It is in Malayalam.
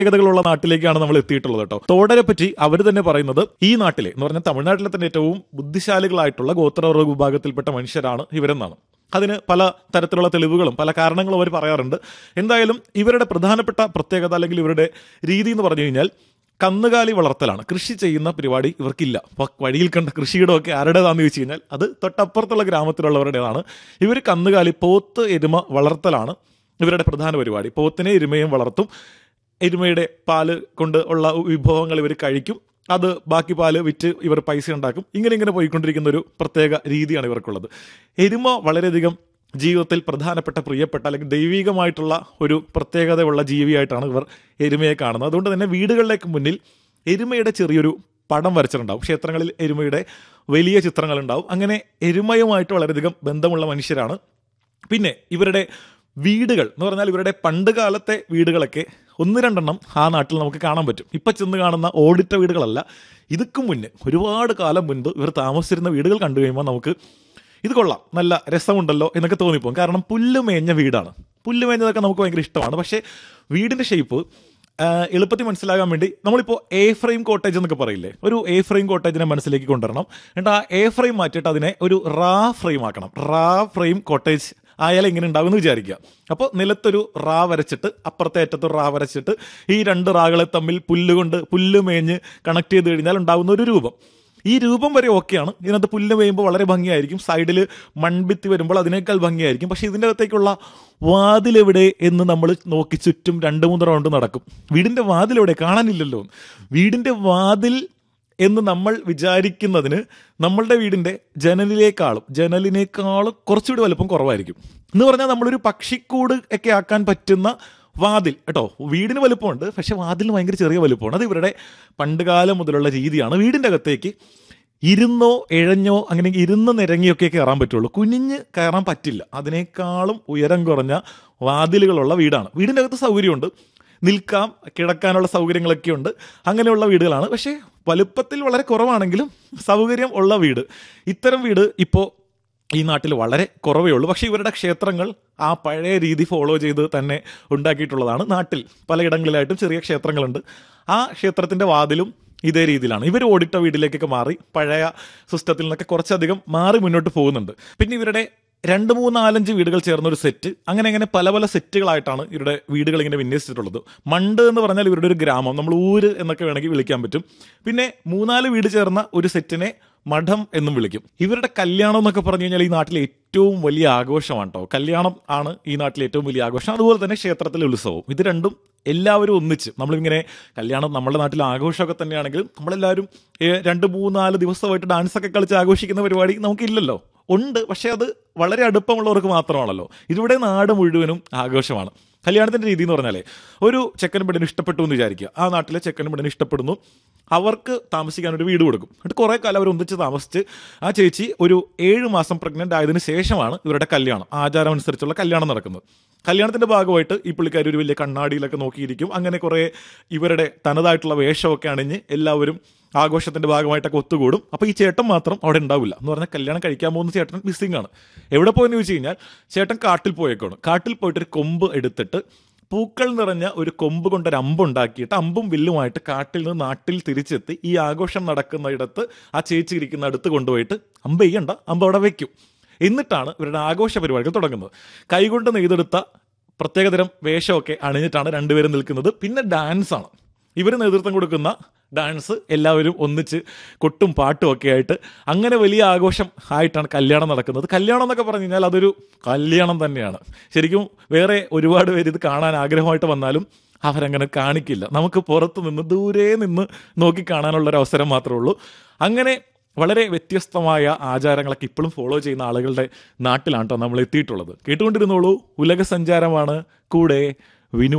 പ്രത്യേകതകളുള്ള നാട്ടിലേക്കാണ് നമ്മൾ എത്തിയിട്ടുള്ളത് കേട്ടോ തോടരെ പറ്റി അവർ തന്നെ പറയുന്നത് ഈ നാട്ടിലെ എന്ന് പറഞ്ഞാൽ തമിഴ്നാട്ടിലെ തന്നെ ഏറ്റവും ബുദ്ധിശാലികളായിട്ടുള്ള ഗോത്രവർഗ വിഭാഗത്തിൽപ്പെട്ട മനുഷ്യരാണ് ഇവരെന്നാണ് അതിന് പല തരത്തിലുള്ള തെളിവുകളും പല കാരണങ്ങളും അവർ പറയാറുണ്ട് എന്തായാലും ഇവരുടെ പ്രധാനപ്പെട്ട പ്രത്യേകത അല്ലെങ്കിൽ ഇവരുടെ രീതി എന്ന് പറഞ്ഞു കഴിഞ്ഞാൽ കന്നുകാലി വളർത്തലാണ് കൃഷി ചെയ്യുന്ന പരിപാടി ഇവർക്കില്ല അപ്പോൾ വഴിയിൽ കണ്ട കൃഷിയിടമൊക്കെ ആരുടേതാണെന്ന് ചോദിച്ചു കഴിഞ്ഞാൽ അത് തൊട്ടപ്പുറത്തുള്ള ഗ്രാമത്തിലുള്ളവരുടേതാണ് ഇവർ കന്നുകാലി പോത്ത് എരുമ വളർത്തലാണ് ഇവരുടെ പ്രധാന പരിപാടി പോത്തിനെ എരുമയും വളർത്തും എരുമയുടെ പാല് കൊണ്ട് ഉള്ള വിഭവങ്ങൾ ഇവർ കഴിക്കും അത് ബാക്കി പാല് വിറ്റ് ഇവർ പൈസ ഉണ്ടാക്കും ഇങ്ങനെ ഇങ്ങനെ പോയിക്കൊണ്ടിരിക്കുന്ന ഒരു പ്രത്യേക രീതിയാണ് ഇവർക്കുള്ളത് എരുമ വളരെയധികം ജീവിതത്തിൽ പ്രധാനപ്പെട്ട പ്രിയപ്പെട്ട അല്ലെങ്കിൽ ദൈവികമായിട്ടുള്ള ഒരു പ്രത്യേകതയുള്ള ജീവിയായിട്ടാണ് ഇവർ എരുമയെ കാണുന്നത് അതുകൊണ്ട് തന്നെ വീടുകളിലേക്ക് മുന്നിൽ എരുമയുടെ ചെറിയൊരു പടം വരച്ചിട്ടുണ്ടാവും ക്ഷേത്രങ്ങളിൽ എരുമയുടെ വലിയ ചിത്രങ്ങളുണ്ടാവും അങ്ങനെ എരുമയുമായിട്ട് വളരെയധികം ബന്ധമുള്ള മനുഷ്യരാണ് പിന്നെ ഇവരുടെ വീടുകൾ എന്ന് പറഞ്ഞാൽ ഇവരുടെ പണ്ട് കാലത്തെ വീടുകളൊക്കെ ഒന്ന് രണ്ടെണ്ണം ആ നാട്ടിൽ നമുക്ക് കാണാൻ പറ്റും ഇപ്പം ചെന്ന് കാണുന്ന ഓടിട്ട വീടുകളല്ല ഇതൊക്കെ മുന്നേ ഒരുപാട് കാലം മുൻപ് ഇവർ താമസിച്ചിരുന്ന വീടുകൾ കണ്ടു കഴിയുമ്പോൾ നമുക്ക് ഇത് കൊള്ളാം നല്ല രസമുണ്ടല്ലോ എന്നൊക്കെ തോന്നിപ്പോകും കാരണം പുല്ല് മേഞ്ഞ വീടാണ് പുല്ല് മേഞ്ഞതൊക്കെ നമുക്ക് ഭയങ്കര ഇഷ്ടമാണ് പക്ഷേ വീടിൻ്റെ ഷേപ്പ് എളുപ്പത്തിൽ മനസ്സിലാകാൻ വേണ്ടി നമ്മളിപ്പോൾ എ ഫ്രെയിം കോട്ടേജ് എന്നൊക്കെ പറയില്ലേ ഒരു എ ഫ്രെയിം കോട്ടേജിനെ മനസ്സിലേക്ക് കൊണ്ടുവരണം എന്നിട്ട് ആ എ ഫ്രെയിം മാറ്റിയിട്ട് അതിനെ ഒരു റാ ഫ്രെയിം ആക്കണം റാ ഫ്രെയിം കോട്ടേജ് ആയാലും ഇങ്ങനെ ഉണ്ടാവുമെന്ന് വിചാരിക്കുക അപ്പോൾ നിലത്തൊരു റാ വരച്ചിട്ട് അപ്പുറത്തെ അറ്റത്ത് റാ വരച്ചിട്ട് ഈ രണ്ട് റാകളെ തമ്മിൽ പുല്ല് കൊണ്ട് പുല്ല് മേഞ്ഞ് കണക്ട് ചെയ്ത് കഴിഞ്ഞാൽ ഉണ്ടാകുന്ന ഒരു രൂപം ഈ രൂപം വരെ ഓക്കെയാണ് ഇതിനകത്ത് പുല്ല് മേയുമ്പോൾ വളരെ ഭംഗിയായിരിക്കും സൈഡിൽ മൺഭിത്തി വരുമ്പോൾ അതിനേക്കാൾ ഭംഗിയായിരിക്കും പക്ഷേ ഇതിൻ്റെ അകത്തേക്കുള്ള വാതിലെവിടെ എന്ന് നമ്മൾ നോക്കി ചുറ്റും രണ്ട് മൂന്ന് റൗണ്ട് നടക്കും വീടിൻ്റെ വാതിലെവിടെ കാണാനില്ലല്ലോ വീടിൻ്റെ വാതിൽ എന്ന് നമ്മൾ വിചാരിക്കുന്നതിന് നമ്മളുടെ വീടിൻ്റെ ജനലിനേക്കാളും ജനലിനേക്കാളും കുറച്ചുകൂടി വലുപ്പം കുറവായിരിക്കും എന്ന് പറഞ്ഞാൽ നമ്മളൊരു പക്ഷിക്കൂട് ഒക്കെ ആക്കാൻ പറ്റുന്ന വാതിൽ കേട്ടോ വീടിന് വലുപ്പമുണ്ട് പക്ഷെ വാതിലിന് ഭയങ്കര ചെറിയ വലുപ്പമാണ് അത് ഇവരുടെ പണ്ടുകാലം മുതലുള്ള രീതിയാണ് വീടിൻ്റെ അകത്തേക്ക് ഇരുന്നോ ഇഴഞ്ഞോ അങ്ങനെ ഇരുന്ന് നിരങ്ങിയൊക്കെ കയറാൻ പറ്റുള്ളൂ കുനിഞ്ഞ് കയറാൻ പറ്റില്ല അതിനേക്കാളും ഉയരം കുറഞ്ഞ വാതിലുകളുള്ള വീടാണ് വീടിൻ്റെ അകത്ത് സൗകര്യമുണ്ട് നിൽക്കാം കിടക്കാനുള്ള സൗകര്യങ്ങളൊക്കെ ഉണ്ട് അങ്ങനെയുള്ള വീടുകളാണ് പക്ഷേ വലുപ്പത്തിൽ വളരെ കുറവാണെങ്കിലും സൗകര്യം ഉള്ള വീട് ഇത്തരം വീട് ഇപ്പോൾ ഈ നാട്ടിൽ വളരെ കുറവേ ഉള്ളൂ പക്ഷേ ഇവരുടെ ക്ഷേത്രങ്ങൾ ആ പഴയ രീതി ഫോളോ ചെയ്ത് തന്നെ ഉണ്ടാക്കിയിട്ടുള്ളതാണ് നാട്ടിൽ പലയിടങ്ങളിലായിട്ടും ചെറിയ ക്ഷേത്രങ്ങളുണ്ട് ആ ക്ഷേത്രത്തിൻ്റെ വാതിലും ഇതേ രീതിയിലാണ് ഇവർ ഓടിട്ട വീട്ടിലേക്കൊക്കെ മാറി പഴയ സിസ്റ്റത്തിൽ നിന്നൊക്കെ കുറച്ചധികം മാറി മുന്നോട്ട് പോകുന്നുണ്ട് പിന്നെ ഇവരുടെ രണ്ട് മൂന്ന് നാലഞ്ച് വീടുകൾ ചേർന്ന ഒരു സെറ്റ് അങ്ങനെ അങ്ങനെ പല പല സെറ്റുകളായിട്ടാണ് ഇവരുടെ വീടുകൾ ഇങ്ങനെ വിന്യസിച്ചിട്ടുള്ളത് മണ്ട് എന്ന് പറഞ്ഞാൽ ഇവരുടെ ഒരു ഗ്രാമം നമ്മൾ ഊര് എന്നൊക്കെ വേണമെങ്കിൽ വിളിക്കാൻ പറ്റും പിന്നെ മൂന്നാല് വീട് ചേർന്ന ഒരു സെറ്റിനെ മഠം എന്നും വിളിക്കും ഇവരുടെ കല്യാണം എന്നൊക്കെ പറഞ്ഞു കഴിഞ്ഞാൽ ഈ നാട്ടിലെ ഏറ്റവും വലിയ ആഘോഷമാണ് കേട്ടോ കല്യാണം ആണ് ഈ നാട്ടിലെ ഏറ്റവും വലിയ ആഘോഷം അതുപോലെ തന്നെ ക്ഷേത്രത്തിലെ ഉത്സവം ഇത് രണ്ടും എല്ലാവരും ഒന്നിച്ച് നമ്മളിങ്ങനെ കല്യാണം നമ്മുടെ നാട്ടിൽ ആഘോഷമൊക്കെ തന്നെയാണെങ്കിലും നമ്മളെല്ലാവരും ഏഹ്, രണ്ട് മൂന്ന് നാല് ദിവസമായിട്ട് ഡാൻസ് ഒക്കെ കളിച്ച് ആഘോഷിക്കുന്ന പരിപാടി നമുക്കില്ലല്ലോ ഉണ്ട് പക്ഷേ അത് വളരെ അടുപ്പമുള്ളവർക്ക് മാത്രമാണല്ലോ ഇതിവിടെ നാട് മുഴുവനും ആഘോഷമാണ് കല്യാണത്തിന്റെ രീതി എന്ന് പറഞ്ഞാലേ ഒരു ചെക്കൻ പെണ്ണിന് ഇഷ്ടപ്പെട്ടു എന്ന് വിചാരിക്കുക ആ നാട്ടിലെ ചെക്കൻ പെണ്ണിന് ഇഷ്ടപ്പെടുന്നു അവർക്ക് താമസിക്കാൻ ഒരു വീട് കൊടുക്കും എന്നിട്ട് കുറേ കാലം അവർ ഒന്നിച്ച് താമസിച്ച് ആ ചേച്ചി ഒരു ഏഴ് മാസം പ്രഗ്നന്റ് ആയതിനു ശേഷമാണ് ഇവരുടെ കല്യാണം ആചാരം അനുസരിച്ചുള്ള കല്യാണം നടക്കുന്നത് കല്യാണത്തിന്റെ ഭാഗമായിട്ട് ഈ പുള്ളിക്കാരി ഒരു വലിയ കണ്ണാടിയിലൊക്കെ നോക്കിയിരിക്കും അങ്ങനെ കുറേ ഇവരുടെ തനതായിട്ടുള്ള വേഷമൊക്കെ അണിഞ്ഞ് എല്ലാവരും ആഘോഷത്തിന്റെ ഭാഗമായിട്ടൊക്കെ ഒത്തുകൂടും അപ്പോൾ ഈ ചേട്ടൻ മാത്രം അവിടെ ഉണ്ടാവില്ല എന്ന് പറഞ്ഞാൽ കല്യാണം കഴിക്കാൻ പോകുന്ന ചേട്ടൻ മിസ്സിംഗ് ആണ് എവിടെ പോയെന്ന് ചോദിച്ചു കഴിഞ്ഞാൽ ചേട്ടൻ കാട്ടിൽ പോയേക്കാണ് കാട്ടിൽ പോയിട്ട് ഒരു കൊമ്പ് എടുത്തിട്ട് പൂക്കൾ നിറഞ്ഞ ഒരു കൊമ്പ് കൊണ്ടൊരു അമ്പ് ഉണ്ടാക്കിയിട്ട് അമ്പും വില്ലുമായിട്ട് കാട്ടിൽ നിന്ന് നാട്ടിൽ തിരിച്ചെത്തി ഈ ആഘോഷം നടക്കുന്ന ഇടത്ത് ആ ചേച്ചി ഇരിക്കുന്ന അടുത്ത് കൊണ്ടുപോയിട്ട് അമ്പ് ചെയ്യണ്ട അമ്പ് അവിടെ വെക്കും എന്നിട്ടാണ് ഇവരുടെ ആഘോഷ പരിപാടികൾ തുടങ്ങുന്നത് കൈകൊണ്ട് നെയ്തെടുത്ത പ്രത്യേകതരം വേഷമൊക്കെ അണിഞ്ഞിട്ടാണ് രണ്ടുപേരും നിൽക്കുന്നത് പിന്നെ ഡാൻസാണ് ഇവർ നേതൃത്വം കൊടുക്കുന്ന ഡാൻസ് എല്ലാവരും ഒന്നിച്ച് കൊട്ടും പാട്ടും ഒക്കെ ആയിട്ട് അങ്ങനെ വലിയ ആഘോഷം ആയിട്ടാണ് കല്യാണം നടക്കുന്നത് കല്യാണം എന്നൊക്കെ പറഞ്ഞു കഴിഞ്ഞാൽ അതൊരു കല്യാണം തന്നെയാണ് ശരിക്കും വേറെ ഒരുപാട് പേര് ഇത് കാണാൻ ആഗ്രഹമായിട്ട് വന്നാലും അവരങ്ങനെ കാണിക്കില്ല നമുക്ക് പുറത്ത് നിന്ന് ദൂരെ നിന്ന് നോക്കി കാണാനുള്ള ഒരു അവസരം മാത്രമേ ഉള്ളൂ അങ്ങനെ വളരെ വ്യത്യസ്തമായ ആചാരങ്ങളൊക്കെ ഇപ്പോഴും ഫോളോ ചെയ്യുന്ന ആളുകളുടെ നാട്ടിലാണ് കേട്ടോ നമ്മൾ എത്തിയിട്ടുള്ളത് കേട്ടുകൊണ്ടിരുന്നോളൂ ഉലക സഞ്ചാരമാണ് കൂടെ വിനു